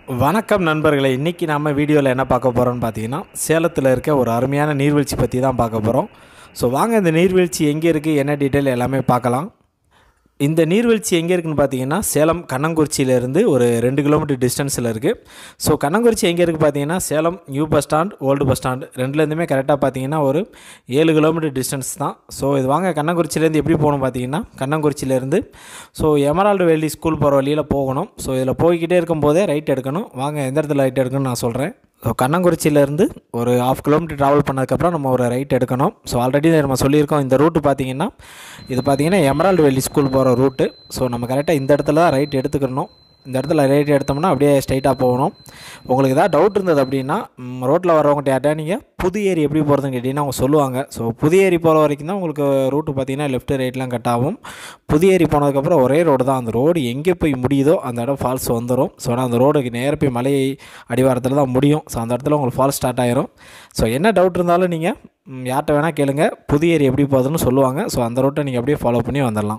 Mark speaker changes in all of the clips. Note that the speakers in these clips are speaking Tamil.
Speaker 1: வணக்கம் நண்பர்களே இன்றைக்கி நம்ம வீடியோவில் என்ன பார்க்க போகிறோம்னு பார்த்தீங்கன்னா சேலத்தில் இருக்க ஒரு அருமையான நீர்வீழ்ச்சி பற்றி தான் பார்க்க போகிறோம் ஸோ வாங்க இந்த நீர்வீழ்ச்சி எங்கே இருக்குது என்ன டீட்டெயில் எல்லாமே பார்க்கலாம் இந்த நீர்வீழ்ச்சி எங்கே இருக்குன்னு பார்த்தீங்கன்னா சேலம் கண்ணங்குறிச்சியிலேருந்து ஒரு ரெண்டு கிலோமீட்டர் டிஸ்டன்ஸில் இருக்குது ஸோ கண்ணங்குறிச்சி எங்கே இருக்குது பார்த்தீங்கன்னா Salem new bus stand old bus stand ரெண்டுலேருந்துமே கரெக்டாக பார்த்தீங்கன்னா ஒரு ஏழு கிலோமீட்டர் டிஸ்டன்ஸ் தான் ஸோ இது வாங்க கண்ணங்குறிச்சியிலேருந்து எப்படி போகணும் பார்த்தீங்கன்னா கண்ணங்குறிச்சியிலேருந்து ஸோ எமரால்டு வேலி ஸ்கூல் போகிற வழியில் போகணும் ஸோ இதில் போய்கிட்டே இருக்கும்போதே ரைட் எடுக்கணும் வாங்க எந்த இடத்துல ரைட் எடுக்கணும்னு நான் சொல்கிறேன் ஸோ கண்ணங்குறிச்சியிலேருந்து ஒரு ஆஃப் கிலோமீட்டர் ட்ராவல் பண்ணதுக்கப்புறம் நம்ம ஒரு ரைட் எடுக்கணும் ஸோ ஆல்ரெடி நம்ம சொல்லியிருக்கோம் இந்த ரூட்டு பார்த்தீங்கன்னா இது பார்த்தீங்கன்னா எமரால்டு வேலி ஸ்கூல் போகிற ரூட்டு ஸோ நம்ம கரெக்டாக இந்த இடத்துல தான் ரைட் எடுத்துக்கணும் இந்த இடத்துல ரைட் எடுத்தோம்னா அப்படியே ஸ்ட்ரைட்டாக போகணும் உங்களுக்கு ஏதாவது டவுட் இருந்தது அப்படின்னா ரோட்டில் வரவங்ககிட்ட யார்ட்டா நீங்கள் புது ஏரி எப்படி போகிறதுன்னு கேட்டிங்கன்னா அவங்க சொல்லுவாங்க ஸோ புது ஏரி போகிற வரைக்கும் தான் உங்களுக்கு ரூட்டு பார்த்தீங்கன்னா லெஃப்ட் ரைட்லாம் கட் ஆகும் புது ஏரி போனதுக்கப்புறம் ஒரே ரோடு தான் அந்த ரோடு எங்கே போய் முடியுதோ அந்த இடம் ஃபால்ஸ் வந்துடும் ஸோ ஆனால் அந்த ரோடுக்கு நேர போய் மலை அடிவாரத்தில் தான் முடியும் ஸோ அந்த இடத்துல உங்களுக்கு ஃபால்ஸ் ஸ்டார்ட் ஆயிரும் ஸோ என்ன டவுட் இருந்தாலும் நீங்கள் யார்கிட்ட வேணால் கேளுங்க புது ஏரி எப்படி போகுதுன்னு சொல்லுவாங்க ஸோ அந்த ரோட்டை நீங்கள் அப்படியே ஃபாலோ பண்ணி வந்துடலாம்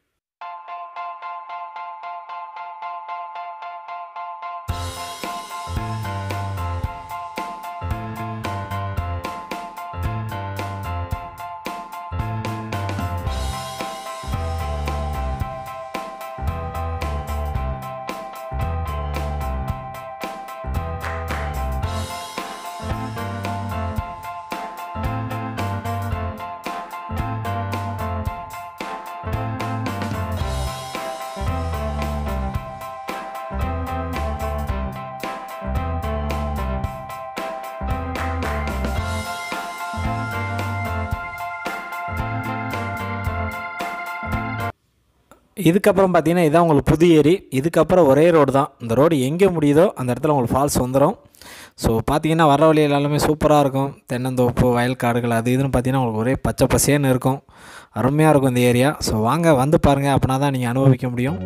Speaker 1: இதுக்கப்புறம் பார்த்தீங்கன்னா இதான் உங்களுக்கு புது ஏரி இதுக்கப்புறம் ஒரே ரோடு தான் இந்த ரோடு எங்கே முடியுதோ அந்த இடத்துல உங்களுக்கு ஃபால்ஸ் வந்துடும் ஸோ பார்த்தீங்கன்னா வர வழி எல்லாமே சூப்பராக இருக்கும் தென்னந்தோப்பு வயல் காடுகள் அது இதுன்னு பார்த்தீங்கன்னா உங்களுக்கு ஒரே பச்சை பசேன்னு இருக்கும் அருமையாக இருக்கும் இந்த ஏரியா ஸோ வாங்க வந்து பாருங்கள் அப்படின்னா தான் நீங்கள் அனுபவிக்க முடியும்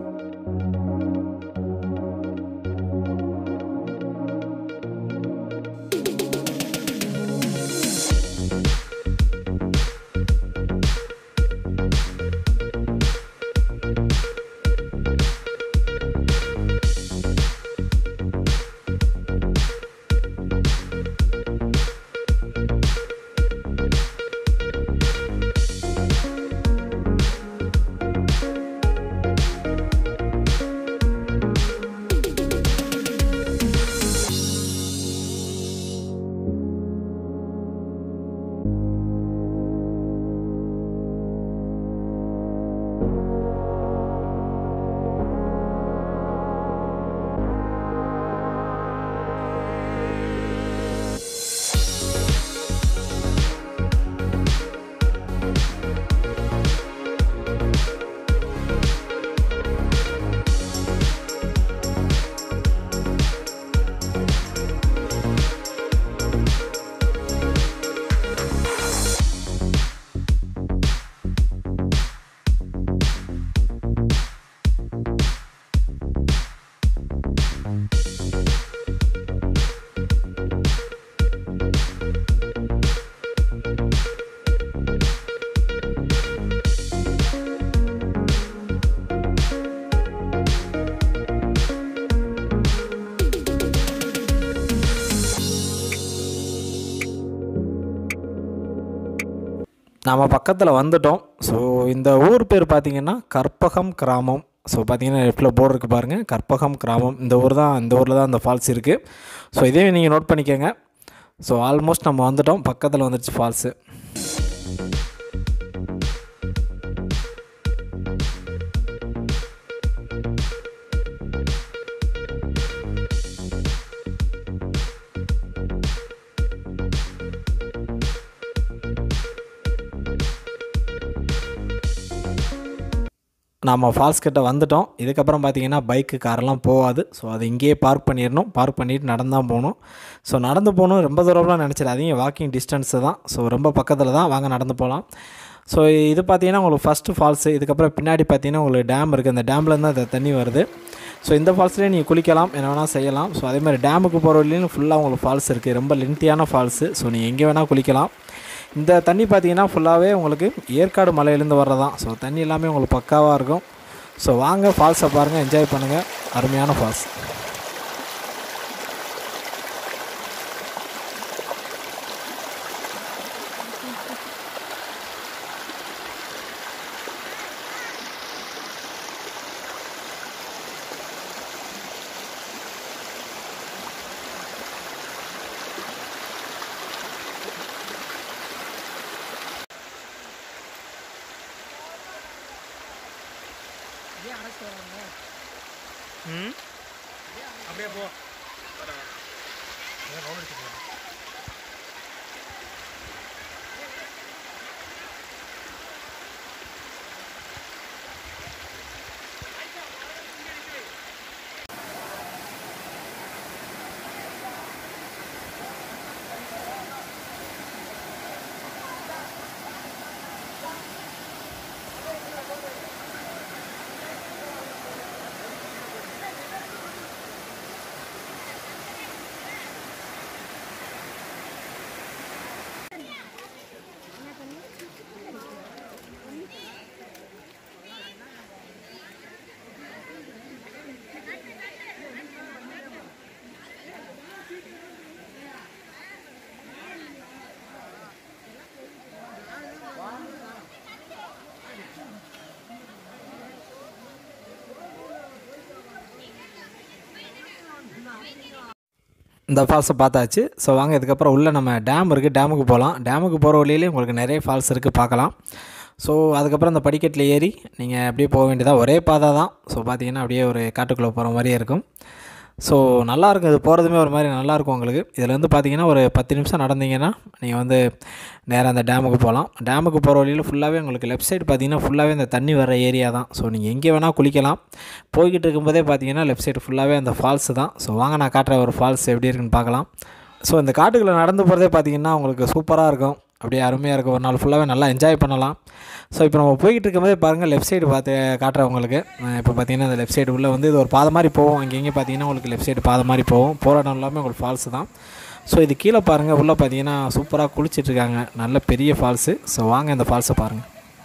Speaker 1: நாம் பக்கத்தில் வந்துட்டோம் ஸோ இந்த ஊர் பேர் பார்த்திங்கன்னா கற்பகம் கிராமம் ஸோ பார்த்தீங்கன்னா லெஃப்ட்டில் போர்டு இருக்குது பாருங்கள் கற்பகம் கிராமம் இந்த ஊர் தான் இந்த ஊரில் தான் அந்த ஃபால்ஸ் இருக்குது ஸோ இதே நீங்கள் நோட் பண்ணிக்கோங்க ஸோ ஆல்மோஸ்ட் நம்ம வந்துட்டோம் பக்கத்தில் வந்துடுச்சு ஃபால்ஸு நம்ம ஃபால்ஸ் கிட்ட வந்துட்டோம் இதுக்கப்புறம் பார்த்தீங்கன்னா பைக்கு காரெல்லாம் போகாது ஸோ அது இங்கேயே பார்க் பண்ணிடணும் பார்க் பண்ணிவிட்டு நடந்து தான் போகணும் ஸோ நடந்து போகணும் ரொம்ப தூரம்லாம் நினச்சிடாதீங்க வாக்கிங் டிஸ்டன்ஸு தான் ஸோ ரொம்ப பக்கத்தில் தான் வாங்க நடந்து போகலாம் ஸோ இது பார்த்தீங்கன்னா உங்களுக்கு ஃபஸ்ட்டு ஃபால்ஸு இதுக்கப்புறம் பின்னாடி பார்த்தீங்கன்னா உங்களுக்கு டேம் இருக்குது அந்த டேம்லேருந்து அந்த தண்ணி வருது ஸோ இந்த ஃபால்ஸ்லேயே நீங்கள் குளிக்கலாம் என்ன வேணால் செய்யலாம் ஸோ அதே மாதிரி டேமுக்கு போகிற வழியிலும் ஃபுல்லாக உங்களுக்கு ஃபால்ஸ் இருக்குது ரொம்ப லென்த்தியான ஃபால்ஸு ஸோ நீங்கள் எங்கே வேணால் குளிக்கலாம் இந்த தண்ணி பார்த்தீங்கன்னா ஃபுல்லாகவே உங்களுக்கு ஏற்காடு மலையிலேருந்து வர்றதான் ஸோ தண்ணி எல்லாமே உங்களுக்கு பக்காவாக இருக்கும் ஸோ வாங்க ஃபால்ஸை பாருங்கள் என்ஜாய் பண்ணுங்கள் அருமையான ஃபால்ஸ் ம்
Speaker 2: அப்படியே போ வர ரவுண்ட் அடிச்சுக்கலாம்
Speaker 1: இந்த ஃபால்ஸை பார்த்தாச்சு ஸோ வாங்க இதுக்கப்புறம் உள்ளே நம்ம டேம் இருக்குது டேமுக்கு போகலாம் டேமுக்கு போகிற வழியிலே உங்களுக்கு நிறைய ஃபால்ஸ் இருக்குது பார்க்கலாம் ஸோ அதுக்கப்புறம் இந்த படிக்கட்டில் ஏறி நீங்கள் அப்படியே போக வேண்டியதாக ஒரே பாதை தான் ஸோ பார்த்தீங்கன்னா அப்படியே ஒரு காட்டுக்குள்ளே போகிற மாதிரியே இருக்கும் ஸோ நல்லாயிருக்கும் இது போகிறதுமே ஒரு மாதிரி நல்லாயிருக்கும் உங்களுக்கு இதில் வந்து பார்த்தீங்கன்னா ஒரு பத்து நிமிஷம் நடந்தீங்கன்னா நீங்கள் வந்து நேராக அந்த டேமுக்கு போகலாம் டேமுக்கு போகிற வழியில் ஃபுல்லாகவே உங்களுக்கு லெஃப்ட் சைடு பார்த்தீங்கன்னா ஃபுல்லாகவே இந்த தண்ணி வர ஏரியா தான் ஸோ நீங்கள் எங்கே வேணால் குளிக்கலாம் போய்கிட்டு இருக்கும்போதே பார்த்தீங்கன்னா லெஃப்ட் சைடு ஃபுல்லாகவே அந்த ஃபால்ஸ் தான் ஸோ வாங்க நான் காட்டுற ஒரு ஃபால்ஸ் எப்படி இருக்குன்னு பார்க்கலாம் ஸோ இந்த காட்டுக்குள்ளே நடந்து போகிறதே பார்த்தீங்கன்னா உங்களுக்கு சூப்பராக இருக்கும் அப்படியே அருமையாக இருக்கும் ஒரு நாள் ஃபுல்லாகவே நல்லா என்ஜாய் பண்ணலாம் ஸோ இப்போ நம்ம போய்கிட்டு இருக்கும்போதே பாருங்கள் லெஃப்ட் சைடு பார்த்து காட்டுறேன் உங்களுக்கு அஹ் இப்போ பார்த்தீங்கன்னா இந்த லெஃப்ட் சைடு உள்ளே வந்து இது ஒரு பாதை மாதிரி போகும் அங்கே இங்கே பார்த்தீங்கன்னா உங்களுக்கு லெஃப்ட் சைடு பாதை மாதிரி போகும் போகிற இடம் எல்லாமே உங்களுக்கு ஃபால்ஸ் தான் ஸோ இது கீழே பாருங்கள் உள்ளே பார்த்தீங்கன்னா சூப்பராக குளிச்சிட்டு இருக்காங்க நல்ல பெரிய ஃபால்ஸு ஸோ வாங்க இந்த ஃபால்ஸை பாருங்கள்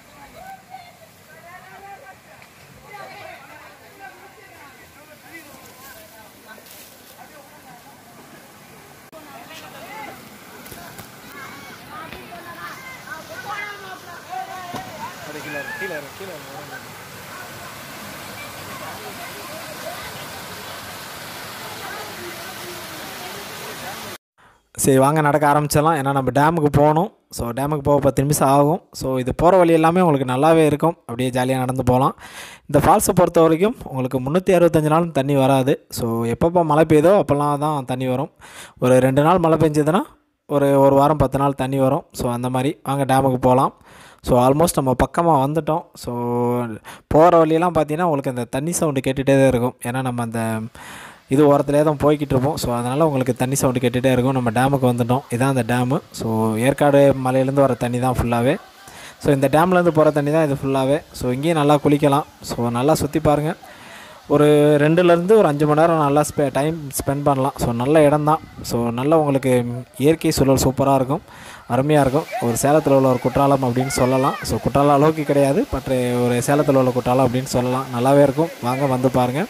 Speaker 2: கீழே கீழே கீழே
Speaker 1: சரி வாங்க நடக்க ஆரம்பிச்சிடலாம் ஏன்னா நம்ம டேமுக்கு போகணும் ஸோ டேமுக்கு போக பத்து நிமிஷம் ஆகும் ஸோ இது போகிற வழி எல்லாமே உங்களுக்கு நல்லாவே இருக்கும் அப்படியே ஜாலியாக நடந்து போகலாம் இந்த ஃபால்ஸை பொறுத்த வரைக்கும் உங்களுக்கு முந்நூற்றி அறுபத்தஞ்சு நாளும் தண்ணி வராது ஸோ எப்பப்போ மழை பெய்யுதோ அப்போல்லாம் தான் தண்ணி வரும் ஒரு ரெண்டு நாள் மழை பெஞ்சதுன்னா ஒரு ஒரு வாரம் பத்து நாள் தண்ணி வரும் ஸோ அந்த மாதிரி வாங்க டேமுக்கு போகலாம் ஸோ ஆல்மோஸ்ட் நம்ம பக்கமாக வந்துட்டோம் ஸோ போகிற வழியெல்லாம் பார்த்தீங்கன்னா உங்களுக்கு அந்த தண்ணி சவுண்டு கேட்டுகிட்டே தான் இருக்கும் ஏன்னா நம்ம அந்த இது ஓரத்துலேயே தான் போய்கிட்டு இருப்போம் ஸோ அதனால் உங்களுக்கு தண்ணி சவுண்டு கேட்டுகிட்டே இருக்கும் நம்ம டேமுக்கு வந்துட்டோம் இதான் அந்த டேமு ஸோ ஏற்காடு மலையிலேருந்து வர தண்ணி தான் ஃபுல்லாகவே ஸோ இந்த டேம்லேருந்து போகிற தண்ணி தான் இது ஃபுல்லாகவே ஸோ இங்கேயும் நல்லா குளிக்கலாம் ஸோ நல்லா சுற்றி பாருங்கள் ஒரு ரெண்டுலேருந்து ஒரு அஞ்சு மணி நேரம் நல்லா ஸ்பெ டைம் ஸ்பெண்ட் பண்ணலாம் ஸோ நல்ல இடம் தான் ஸோ நல்ல உங்களுக்கு இயற்கை சூழல் சூப்பராக இருக்கும் அருமையாக இருக்கும் ஒரு சேலத்தில் உள்ள ஒரு குற்றாலம் அப்படின்னு சொல்லலாம் ஸோ குற்றாலம் அளவுக்கு கிடையாது பட் ஒரு சேலத்தில் உள்ள குற்றாலம் அப்படின்னு சொல்லலாம் நல்லாவே இருக்கும் வாங்க வந்து பாருங்கள்